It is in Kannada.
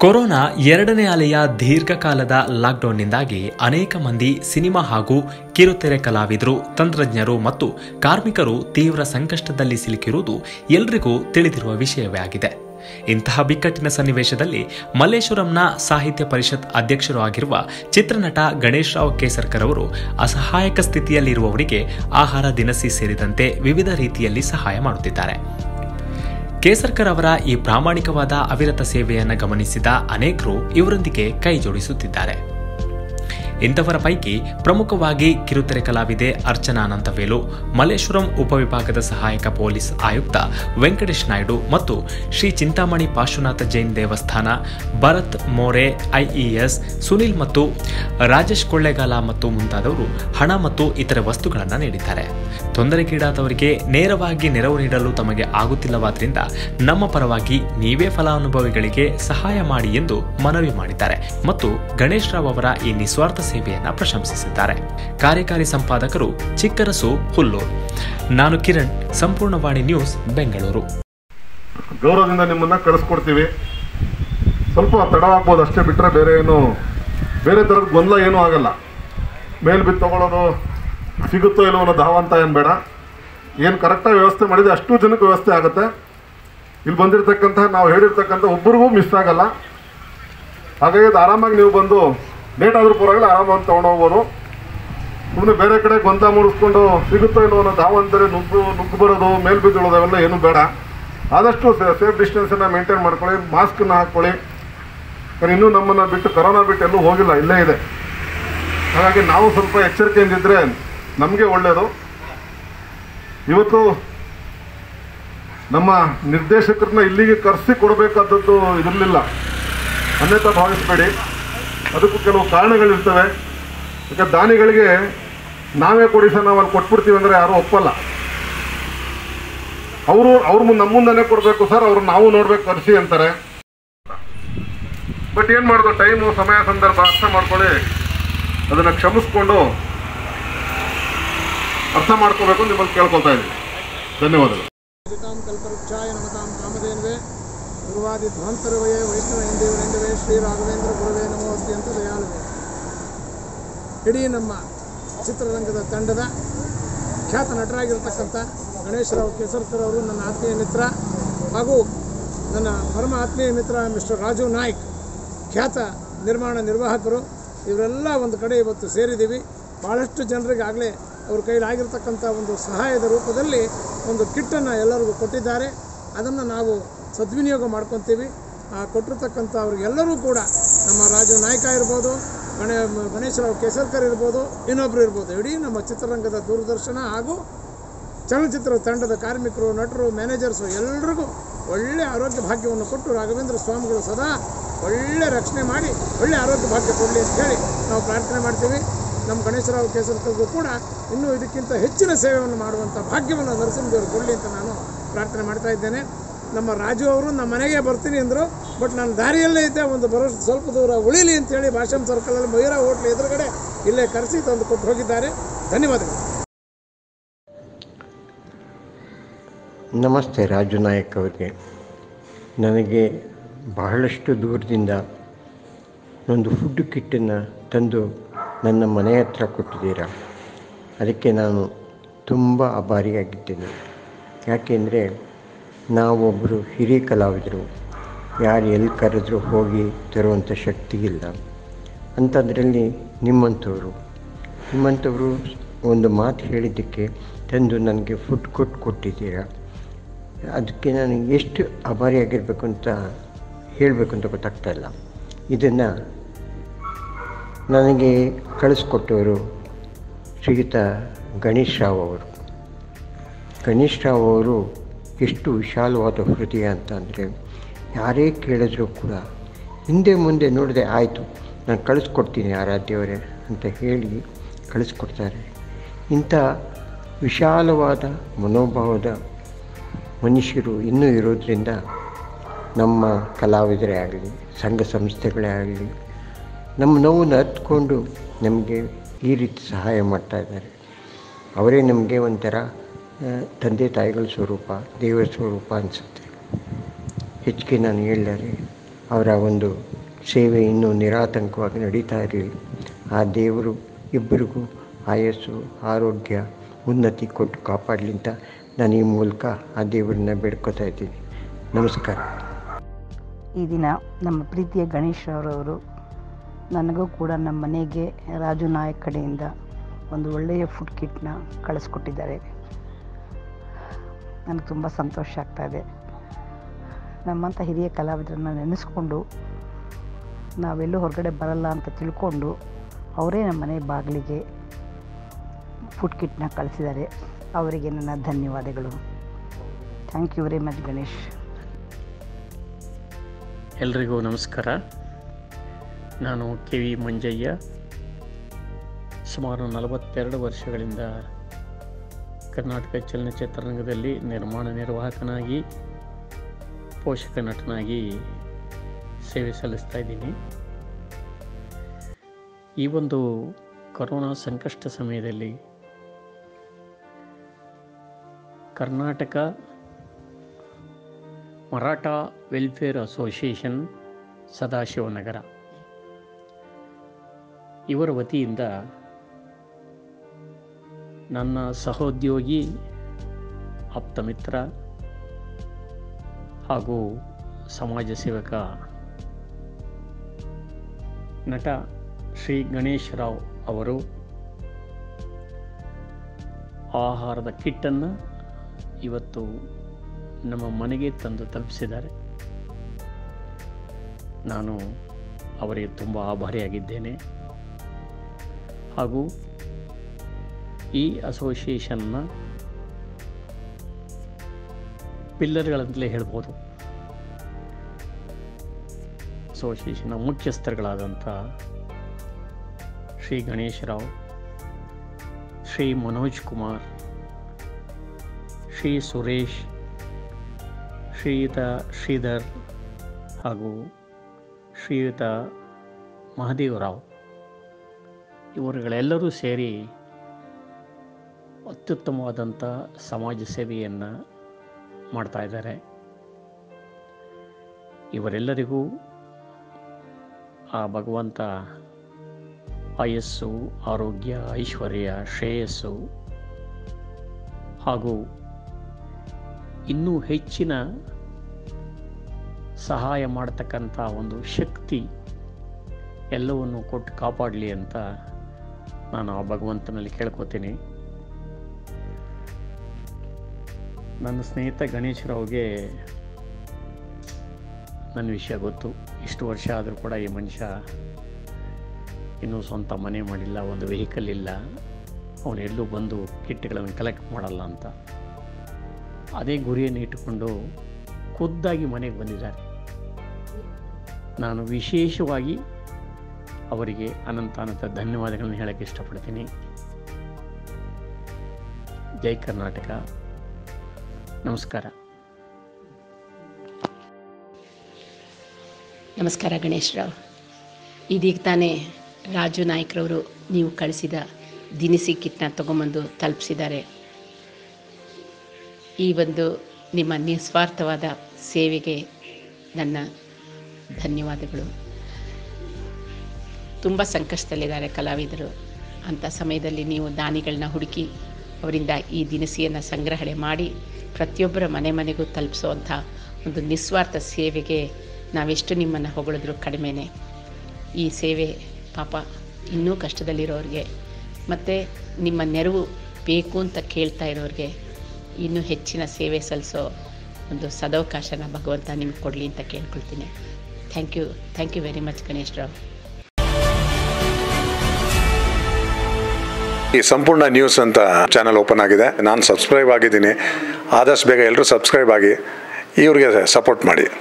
ಕೊರೋನಾ ಎರಡನೇ ಅಲೆಯ ದೀರ್ಘಕಾಲದ ಲಾಕ್ಡೌನ್ನಿಂದಾಗಿ ಅನೇಕ ಮಂದಿ ಸಿನಿಮಾ ಹಾಗೂ ಕಿರುತೆರೆ ಕಲಾವಿದರು ತಂತ್ರಜ್ಞರು ಮತ್ತು ಕಾರ್ಮಿಕರು ತೀವ್ರ ಸಂಕಷ್ಟದಲ್ಲಿ ಸಿಲುಕಿರುವುದು ಎಲ್ರಿಗೂ ತಿಳಿದಿರುವ ವಿಷಯವೇ ಆಗಿದೆ ಇಂತಹ ಬಿಕ್ಕಟ್ಟಿನ ಸನ್ನಿವೇಶದಲ್ಲಿ ಮಲ್ಲೇಶ್ವರಂನ ಸಾಹಿತ್ಯ ಪರಿಷತ್ ಅಧ್ಯಕ್ಷರು ಆಗಿರುವ ಚಿತ್ರನಟ ಗಣೇಶ್ ರಾವ್ ಕೇಸರ್ಕರ್ ಅವರು ಅಸಹಾಯಕ ಸ್ಥಿತಿಯಲ್ಲಿರುವವರಿಗೆ ಆಹಾರ ದಿನಸಿ ಸೇರಿದಂತೆ ವಿವಿಧ ರೀತಿಯಲ್ಲಿ ಸಹಾಯ ಮಾಡುತ್ತಿದ್ದಾರೆ ಕೇಸರ್ಕರ್ ಅವರ ಈ ಪ್ರಾಮಾಣಿಕವಾದ ಅವಿರತ ಸೇವೆಯನ್ನು ಗಮನಿಸಿದ ಅನೇಕರು ಇವರೊಂದಿಗೆ ಕೈ ಜೋಡಿಸುತ್ತಿದ್ದಾರೆ ಇಂಥವರ ಪೈಕಿ ಪ್ರಮುಖವಾಗಿ ಕಿರುತೆರೆ ಕಲಾವಿದೆ ಅರ್ಚನಾ ಅನಂತವೇಲು ಮಲ್ಲೇಶ್ವರಂ ಉಪವಿಭಾಗದ ಸಹಾಯಕ ಪೊಲೀಸ್ ಆಯುಕ್ತ ವೆಂಕಟೇಶ್ ನಾಯ್ಡು ಮತ್ತು ಶ್ರೀ ಚಿಂತಾಮಣಿ ಪಾರ್ಶ್ವನಾಥ ಜೈನ್ ದೇವಸ್ಥಾನ ಭರತ್ ಮೋರೆ ಐಇಎಸ್ ಸುನಿಲ್ ಮತ್ತು ರಾಜೇಶ್ ಕೊಳ್ಳೇಗಾಲ ಮತ್ತು ಮುಂತಾದವರು ಹಣ ಮತ್ತು ಇತರೆ ವಸ್ತುಗಳನ್ನು ನೀಡಿದ್ದಾರೆ ತೊಂದರೆಗೀಡಾದವರಿಗೆ ನೇರವಾಗಿ ನೆರವು ನೀಡಲು ತಮಗೆ ಆಗುತ್ತಿಲ್ಲವಾದ್ರಿಂದ ನಮ್ಮ ಪರವಾಗಿ ನೀವೇ ಫಲಾನುಭವಿಗಳಿಗೆ ಸಹಾಯ ಮಾಡಿ ಎಂದು ಮನವಿ ಮಾಡಿದ್ದಾರೆ ಮತ್ತು ಗಣೇಶ್ ರಾವ್ ಅವರ ಈ ನಿಸ್ವಾರ್ಥ ಸೇವೆಯನ್ನ ಪ್ರಶಂಸಿಸಿದ್ದಾರೆ ಕಾರ್ಯಕಾರಿ ಸಂಪಾದಕರು ಚಿಕ್ಕರಸು ಹುಲ್ಲೂರ್ ನಾನು ಕಿರಣ್ ಸಂಪೂರ್ಣವಾಣಿ ನ್ಯೂಸ್ ಬೆಂಗಳೂರು ಗೌರವದಿಂದ ನಿಮ್ಮನ್ನ ಕಳಿಸ್ಕೊಡ್ತೀವಿ ಸ್ವಲ್ಪ ತಡವಾಗ್ಬೋದು ಅಷ್ಟೇ ಬಿಟ್ಟರೆ ಬೇರೆ ಏನು ಬೇರೆ ಥರದ ಗೊಂದಲ ಏನೂ ಆಗಲ್ಲ ಮೇಲ್ ಬಿದ್ದು ತಗೊಳ್ಳೋದು ಸಿಗುತ್ತೋ ಇಲ್ಲೋ ಅನ್ನೋ ಧಾವಂತ ಏನು ಬೇಡ ಏನು ಕರೆಕ್ಟಾಗಿ ವ್ಯವಸ್ಥೆ ಮಾಡಿದೆ ಅಷ್ಟು ಜನಕ್ಕೆ ವ್ಯವಸ್ಥೆ ಆಗುತ್ತೆ ಇಲ್ಲಿ ಬಂದಿರತಕ್ಕಂಥ ನಾವು ಹೇಳಿರ್ತಕ್ಕಂಥ ಒಬ್ಬರಿಗೂ ಮಿಸ್ ಆಗಲ್ಲ ಹಾಗಾಗಿ ಅದು ಆರಾಮಾಗಿ ನೀವು ಬಂದು ಲೇಟ್ ಆದರೂ ಪರವಾಗಿಲ್ಲ ಆರಾಮಾಗಿ ತೊಗೊಂಡೋಗ್ಬೋದು ಸುಮ್ಮನೆ ಬೇರೆ ಕಡೆ ಗೊಂದಲ ಮೂಡಿಸ್ಕೊಂಡು ಸಿಗುತ್ತೋ ಇಲ್ಲೋ ಅನ್ನೋ ಧಾವಂತರೆ ನುಗ್ಗು ನುಗ್ಗು ಬರೋದು ಮೇಲ್ ಬಿದ್ದೋಳೋದು ಅವೆಲ್ಲ ಏನೂ ಬೇಡ ಆದಷ್ಟು ಸೇಫ್ ಡಿಸ್ಟೆನ್ಸನ್ನು ಮೇಂಟೈನ್ ಮಾಡ್ಕೊಳ್ಳಿ ಮಾಸ್ಕನ್ನ ಹಾಕ್ಕೊಳ್ಳಿ ಯಾಕಂದ್ರೆ ಇನ್ನೂ ನಮ್ಮನ್ನು ಬಿಟ್ಟು ಕರೋನಾ ಬಿಟ್ಟು ಎಲ್ಲೂ ಹೋಗಿಲ್ಲ ಇಲ್ಲೇ ಇದೆ ಹಾಗಾಗಿ ನಾವು ಸ್ವಲ್ಪ ಎಚ್ಚರಿಕೆಯಿಂದಿದ್ರೆ ನಮಗೆ ಒಳ್ಳೆಯದು ಇವತ್ತು ನಮ್ಮ ನಿರ್ದೇಶಕರನ್ನ ಇಲ್ಲಿಗೆ ಕರೆಸಿ ಕೊಡಬೇಕಾದದ್ದು ಇರಲಿಲ್ಲ ಅನ್ಯತಾ ಭಾವಿಸಬೇಡಿ ಅದಕ್ಕೂ ಕೆಲವು ಕಾರಣಗಳಿರ್ತವೆ ಯಾಕೆ ದಾನಿಗಳಿಗೆ ನಾವೇ ಕೊಡಿ ಸರ್ ನಾವು ಅಲ್ಲಿ ಕೊಟ್ಬಿಡ್ತೀವಿ ಅಂದರೆ ಯಾರೂ ಒಪ್ಪಲ್ಲ ಅವರು ಅವ್ರ ಮುಂದೆ ನಮ್ಮ ಮುಂದೆನೇ ಕೊಡಬೇಕು ಸರ್ ಅವ್ರು ನಾವು ನೋಡ್ಬೇಕು ಕರೆಸಿ ಅಂತಾರೆ ಬಟ್ ಏನು ಮಾಡೋದು ಟೈಮು ಸಮಯ ಸಂದರ್ಭ ಅರ್ಥ ಮಾಡ್ಕೊಳ್ಳಿ ಅದನ್ನು ಕ್ಷಮಿಸ್ಕೊಂಡು ಅರ್ಥ ಮಾಡ್ಕೋಬೇಕು ಅಂತ ನಿಮ್ಮಲ್ಲಿ ಕೇಳ್ಕೊಳ್ತಾ ಇದ್ದೀನಿ ಧನ್ಯವಾದಗಳು ತಾಂ ಕಲ್ಪವೃಕ್ಷಾಯ ನಮತಾಂ ಕಾಮಧೇನುವೆ ಗುರುವಾದಿ ಧ್ವಂತರವಯೇ ವೈಷ್ಣವ ಎಂದೇವರೆಂದವೇ ಶ್ರೀ ರಾಘವೇಂದ್ರ ಗುರುವೇ ನಮೋಸ್ತಿ ಅಂತ ದಯಾಳುವೆ ಇಡೀ ನಮ್ಮ ಚಿತ್ರರಂಗದ ತಂಡದ ಖ್ಯಾತ ನಟರಾಗಿರ್ತಕ್ಕಂಥ ಗಣೇಶರಾವ್ ಕೇಸರ್ಕರ್ ಅವರು ನನ್ನ ಆತ್ಮೀಯ ಮಿತ್ರ ಹಾಗೂ ನನ್ನ ಪರಮ ಆತ್ಮೀಯ ಮಿತ್ರ ಮಿಸ್ಟರ್ ರಾಜು ನಾಯ್ಕ್ ಖ್ಯಾತ ನಿರ್ಮಾಣ ನಿರ್ವಾಹಕರು ಇವರೆಲ್ಲ ಒಂದು ಕಡೆ ಇವತ್ತು ಸೇರಿದ್ದೀವಿ ಭಾಳಷ್ಟು ಜನರಿಗೆ ಆಗಲೇ ಅವ್ರ ಕೈಲಾಗಿರ್ತಕ್ಕಂಥ ಒಂದು ಸಹಾಯದ ರೂಪದಲ್ಲಿ ಒಂದು ಕಿಟ್ಟನ್ನು ಎಲ್ಲರಿಗೂ ಕೊಟ್ಟಿದ್ದಾರೆ ಅದನ್ನು ನಾವು ಸದ್ವಿನಿಯೋಗ ಮಾಡ್ಕೊತೀವಿ ಆ ಕೊಟ್ಟಿರ್ತಕ್ಕಂಥ ಅವ್ರಿಗೆಲ್ಲರೂ ಕೂಡ ನಮ್ಮ ರಾಜು ನಾಯ್ಕ ಇರ್ಬೋದು ಗಣೇ ಗಣೇಶರಾವ್ ಕೇಸರ್ಕರ್ ಇರ್ಬೋದು ಇನ್ನೊಬ್ಬರು ಇರ್ಬೋದು ಇಡೀ ನಮ್ಮ ಚಿತ್ರರಂಗದ ದೂರದರ್ಶನ ಹಾಗೂ ಚಲನಚಿತ್ರ ತಂಡದ ಕಾರ್ಮಿಕರು ನಟರು ಮ್ಯಾನೇಜರ್ಸು ಎಲ್ರಿಗೂ ಒಳ್ಳೆಯ ಆರೋಗ್ಯ ಭಾಗ್ಯವನ್ನು ಕೊಟ್ಟು ರಾಘವೇಂದ್ರ ಸ್ವಾಮಿಗಳು ಸದಾ ಒಳ್ಳೆ ರಕ್ಷಣೆ ಮಾಡಿ ಒಳ್ಳೆ ಆರೋಗ್ಯ ಭಾಗ್ಯ ಕೊಡಲಿ ಅಂತ ಹೇಳಿ ನಾವು ಪ್ರಾರ್ಥನೆ ಮಾಡ್ತೀವಿ ನಮ್ಮ ಗಣೇಶರಾವ್ ಕೇಸರ್ಕರ್ಗೂ ಕೂಡ ಇನ್ನೂ ಇದಕ್ಕಿಂತ ಹೆಚ್ಚಿನ ಸೇವೆಯನ್ನು ಮಾಡುವಂಥ ಭಾಗ್ಯವನ್ನು ನರಸಿಂಹದೇವರು ಕೊಡಲಿ ಅಂತ ನಾನು ಪ್ರಾರ್ಥನೆ ಮಾಡ್ತಾ ಇದ್ದೇನೆ ನಮ್ಮ ರಾಜು ಅವರು ನಮ್ಮ ಮನೆಗೆ ಬರ್ತೀನಿ ಅಂದರು ಬಟ್ ನಾನು ದಾರಿಯಲ್ಲೇ ಇದ್ದೆ ಒಂದು ಬರೋ ಸ್ವಲ್ಪ ದೂರ ಉಳಿಲಿ ಅಂತೇಳಿ ಭಾಷಮ್ ಸರ್ಕಲಲ್ಲಿ ಮಯೂರ ಹೋಟ್ಲ್ ಎದುರುಗಡೆ ಇಲ್ಲೇ ಕರೆಸಿ ತಂದು ಕೊಟ್ಟು ಹೋಗಿದ್ದಾರೆ ಧನ್ಯವಾದಗಳು ನಮಸ್ತೆ ರಾಜು ನಾಯಕ್ ಅವರಿಗೆ ನನಗೆ ಬಹಳಷ್ಟು ದೂರದಿಂದ ಒಂದು ಫುಡ್ ಕಿಟ್ಟನ್ನು ತಂದು ನನ್ನ ಮನೆ ಹತ್ರ ಕೊಟ್ಟಿದ್ದೀರಾ ಅದಕ್ಕೆ ನಾನು ತುಂಬ ಆಭಾರಿಯಾಗಿದ್ದೇನೆ ಯಾಕೆಂದರೆ ನಾವೊಬ್ಬರು ಹಿರಿಯ ಕಲಾವಿದರು ಯಾರು ಎಲ್ಲಿ ಕರೆದ್ರೂ ಹೋಗಿ ತರುವಂಥ ಶಕ್ತಿ ಇಲ್ಲ ಅಂಥದ್ರಲ್ಲಿ ನಿಮ್ಮಂಥವರು ನಿಮ್ಮಂಥವರು ಒಂದು ಮಾತು ಹೇಳಿದ್ದಕ್ಕೆ ತಂದು ನನಗೆ ಫುಡ್ ಕೊಟ್ಟು ಕೊಟ್ಟಿದ್ದೀರಾ ಅದಕ್ಕೆ ನಾನು ಎಷ್ಟು ಆಭಾರಿಯಾಗಿರಬೇಕು ಅಂತ ಹೇಳಬೇಕು ಅಂತ ಗೊತ್ತಾಗ್ತಾ ಇಲ್ಲ ಇದನ್ನು ನನಗೆ ಕಳಿಸ್ಕೊಟ್ಟವರು ಶ್ರೀಯುತ ಗಣೇಶ್ ರಾವ್ ಅವರು ಗಣೇಶ್ ರಾವ್ ಅವರು ಎಷ್ಟು ವಿಶಾಲವಾದ ಹೃದಯ ಅಂತ ಅಂದರೆ ಯಾರೇ ಕೇಳಿದ್ರೂ ಕೂಡ ಹಿಂದೆ ಮುಂದೆ ನೋಡಿದೆ ಆಯಿತು ನಾನು ಕಳಿಸ್ಕೊಡ್ತೀನಿ ಆರಾಧ್ಯವರೇ ಅಂತ ಹೇಳಿ ಕಳಿಸ್ಕೊಡ್ತಾರೆ ಇಂಥ ವಿಶಾಲವಾದ ಮನೋಭಾವದ ಮನುಷ್ಯರು ಇನ್ನೂ ಇರೋದರಿಂದ ನಮ್ಮ ಕಲಾವಿದರೇ ಆಗಲಿ ಸಂಘ ಸಂಸ್ಥೆಗಳೇ ಆಗಲಿ ನಮ್ಮ ನೋವನ್ನು ಹತ್ಕೊಂಡು ನಮಗೆ ಈ ರೀತಿ ಸಹಾಯ ಮಾಡ್ತಾ ಇದ್ದಾರೆ ಅವರೇ ನಮಗೆ ಒಂಥರ ಆ, ತಂದೆ ತಾಯಿಗಳ ಸ್ವರೂಪ ದೇವರ ಸ್ವರೂಪ ಅನಿಸುತ್ತೆ ಹೆಚ್ಚಿಗೆ ನಾನು ಹೇಳಲಾರೆ ಅವರ ಒಂದು ಸೇವೆ ಇನ್ನೂ ನಿರಾತಂಕವಾಗಿ ನಡೀತಾ ಇರಲಿ ಆ ದೇವರು ಇಬ್ಬರಿಗೂ ಆಯಸ್ಸು ಆರೋಗ್ಯ ಉನ್ನತಿ ಕೊಟ್ಟು ಕಾಪಾಡಲಿ ಅಂತ ನಾನು ಈ ಮೂಲಕ ಆ ದೇವರನ್ನ ಬೇಡ್ಕೋತಾ ಇದ್ದೀನಿ ನಮಸ್ಕಾರ ಈ ದಿನ ನಮ್ಮ ಪ್ರೀತಿಯ ಗಣೇಶ್ ಅವರವರು ನನಗೂ ಕೂಡ ನಮ್ಮ ಮನೆಗೆ ರಾಜು ನಾಯಕ್ ಕಡೆಯಿಂದ ಒಂದು ಒಳ್ಳೆಯ ಫುಡ್ ಕಿಟ್ನ ಕಳಿಸ್ಕೊಟ್ಟಿದ್ದಾರೆ ನನಗೆ ತುಂಬ ಸಂತೋಷ ಆಗ್ತಾಯಿದೆ ನಮ್ಮಂಥ ಹಿರಿಯ ಕಲಾವಿದರನ್ನ ನೆನೆಸ್ಕೊಂಡು ನಾವೆಲ್ಲೂ ಹೊರಗಡೆ ಬರಲ್ಲ ಅಂತ ತಿಳ್ಕೊಂಡು ಅವರೇ ನಮ್ಮ ಮನೆ ಬಾಗಿಲಿಗೆ ಫುಡ್ ಕಿಟ್ನ ಕಳಿಸಿದ್ದಾರೆ ಅವರಿಗೆ ನನ್ನ ಧನ್ಯವಾದಗಳು thank you very much Ganesh ಎಲ್ರಿಗೂ ನಮಸ್ಕಾರ ನಾನು ಕೆ ವಿ ಮಂಜಯ್ಯ ಸುಮಾರು ನಲವತ್ತೆರಡು ವರ್ಷಗಳಿಂದ ಕರ್ನಾಟಕ ಚಲನಚಿತ್ರರಂಗದಲ್ಲಿ ನಿರ್ಮಾಣ ನಿರ್ವಾಹಕನಾಗಿ ಪೋಷಕ ನಟನಾಗಿ ಸೇವೆ ಸಲ್ಲಿಸ್ತಾ ಇದ್ದೀನಿ ಈ ಒಂದು ಕೊರೋನಾ ಸಂಕಷ್ಟ ಸಮಯದಲ್ಲಿ ಕರ್ನಾಟಕ ಮರಾಠ ವೆಲ್ಫೇರ್ ಅಸೋಸಿಯೇಷನ್ ಸದಾಶಿವನಗರ ಇವರ ವತಿಯಿಂದ ನನ್ನ ಸಹೋದ್ಯೋಗಿ ಆಪ್ತಮಿತ್ರ ಹಾಗೂ ಸಮಾಜ ಸೇವಕ ನಟ ಶ್ರೀ ಗಣೇಶ್ ರಾವ್ ಅವರು ಆಹಾರದ ಕಿಟ್ಟನ್ನು ಇವತ್ತು ನಮ್ಮ ಮನೆಗೆ ತಂದು ತಲುಪಿಸಿದ್ದಾರೆ ನಾನು ಅವರಿಗೆ ತುಂಬ ಆಭಾರಿಯಾಗಿದ್ದೇನೆ ಹಾಗೂ ಈ ಅಸೋಸಿಯೇಷನ್ನ ಪಿಲ್ಲರ್ಗಳಂತಲೇ ಹೇಳ್ಬೋದು ಅಸೋಸಿಯೇಷನ್ನ ಮುಖ್ಯಸ್ಥರುಗಳಾದಂಥ ಶ್ರೀ ಗಣೇಶ್ ರಾವ್ ಶ್ರೀ ಮನೋಜ್ ಕುಮಾರ್ ಶ್ರೀ ಸುರೇಶ್ ಶ್ರೀಯುತ ಶ್ರೀಧರ್ ಹಾಗೂ ಶ್ರೀಯುತ ಮಹದೇವರಾವ್ ಇವರುಗಳೆಲ್ಲರೂ ಸೇರಿ ಅತ್ಯುತ್ತಮವಾದಂಥ ಸಮಾಜ ಸೇವೆಯನ್ನು ಮಾಡ್ತಾ ಇದ್ದಾರೆ ಇವರೆಲ್ಲರಿಗೂ ಆ ಭಗವಂತ ಆಯಸ್ಸು ಆರೋಗ್ಯ ಐಶ್ವರ್ಯ ಶ್ರೇಯಸ್ಸು ಹಾಗೂ ಇನ್ನೂ ಹೆಚ್ಚಿನ ಸಹಾಯ ಮಾಡತಕ್ಕಂಥ ಒಂದು ಶಕ್ತಿ ಎಲ್ಲವನ್ನು ಕೊಟ್ಟು ಕಾಪಾಡಲಿ ಅಂತ ನಾನು ಆ ಭಗವಂತನಲ್ಲಿ ಕೇಳ್ಕೊತೀನಿ ನನ್ನ ಸ್ನೇಹಿತ ಗಣೇಶರಾವ್ಗೆ ನನ್ನ ವಿಷಯ ಗೊತ್ತು ಇಷ್ಟು ವರ್ಷ ಆದರೂ ಕೂಡ ಈ ಮನುಷ್ಯ ಇನ್ನೂ ಸ್ವಂತ ಮನೆ ಮಾಡಿಲ್ಲ ಒಂದು ವೆಹಿಕಲ್ ಇಲ್ಲ ಅವನು ಎಲ್ಲೂ ಬಂದು ಕಿಟ್ಗಳನ್ನು ಕಲೆಕ್ಟ್ ಮಾಡಲ್ಲ ಅಂತ ಅದೇ ಗುರಿಯನ್ನು ಇಟ್ಟುಕೊಂಡು ಖುದ್ದಾಗಿ ಮನೆಗೆ ಬಂದಿದ್ದಾರೆ ನಾನು ವಿಶೇಷವಾಗಿ ಅವರಿಗೆ ಅನಂತ ಅನಂತ ಧನ್ಯವಾದಗಳನ್ನು ಹೇಳಕ್ಕೆ ಇಷ್ಟಪಡ್ತೀನಿ ಜೈ ಕರ್ನಾಟಕ ನಮಸ್ಕಾರ ನಮಸ್ಕಾರ ಗಣೇಶ್ ರಾವ್ ಇದೀಗ ತಾನೇ ರಾಜು ನಾಯ್ಕರವರು ನೀವು ಕಳಿಸಿದ ದಿನಸಿ ಕಿಟ್ನ ತೊಗೊಂಬಂದು ತಲುಪಿಸಿದ್ದಾರೆ ಈ ಒಂದು ನಿಮ್ಮ ನಿಸ್ವಾರ್ಥವಾದ ಸೇವೆಗೆ ನನ್ನ ಧನ್ಯವಾದಗಳು ತುಂಬ ಸಂಕಷ್ಟದಲ್ಲಿದ್ದಾರೆ ಕಲಾವಿದರು ಅಂಥ ಸಮಯದಲ್ಲಿ ನೀವು ದಾನಿಗಳನ್ನ ಹುಡುಕಿ ಅವರಿಂದ ಈ ದಿನಸಿಯನ್ನು ಸಂಗ್ರಹಣೆ ಮಾಡಿ ಪ್ರತಿಯೊಬ್ಬರ ಮನೆ ಮನೆಗೂ ತಲುಪಿಸುವಂಥ ಒಂದು ನಿಸ್ವಾರ್ಥ ಸೇವೆಗೆ ನಾವೆಷ್ಟು ನಿಮ್ಮನ್ನು ಹೊಗಳಿದ್ರು ಕಡಿಮೆನೇ ಈ ಸೇವೆ ಪಾಪ ಇನ್ನೂ ಕಷ್ಟದಲ್ಲಿರೋರಿಗೆ ಮತ್ತು ನಿಮ್ಮ ನೆರವು ಬೇಕು ಅಂತ ಕೇಳ್ತಾ ಇರೋರಿಗೆ ಇನ್ನೂ ಹೆಚ್ಚಿನ ಸೇವೆ ಸಲ್ಲಿಸೋ ಒಂದು ಸದವಕಾಶನ ಭಗವಂತ ನಿಮ್ಗೆ ಕೊಡಲಿ ಅಂತ ಕೇಳ್ಕೊಳ್ತೀನಿ thank you thank you very much Ganesh Rao ಈ ಸಂಪೂರ್ಣ ನ್ಯೂಸ್ ಅಂತ ಚಾನಲ್ ಓಪನ್ ಆಗಿದೆ ನಾನು ಸಬ್ಸ್ಕ್ರೈಬ್ ಆಗಿದ್ದೀನಿ ಆದಷ್ಟು ಬೇಗ ಎಲ್ಲರೂ ಸಬ್ಸ್ಕ್ರೈಬ್ ಆಗಿ ಇವ್ರಿಗೆ ಸಪೋರ್ಟ್ ಮಾಡಿ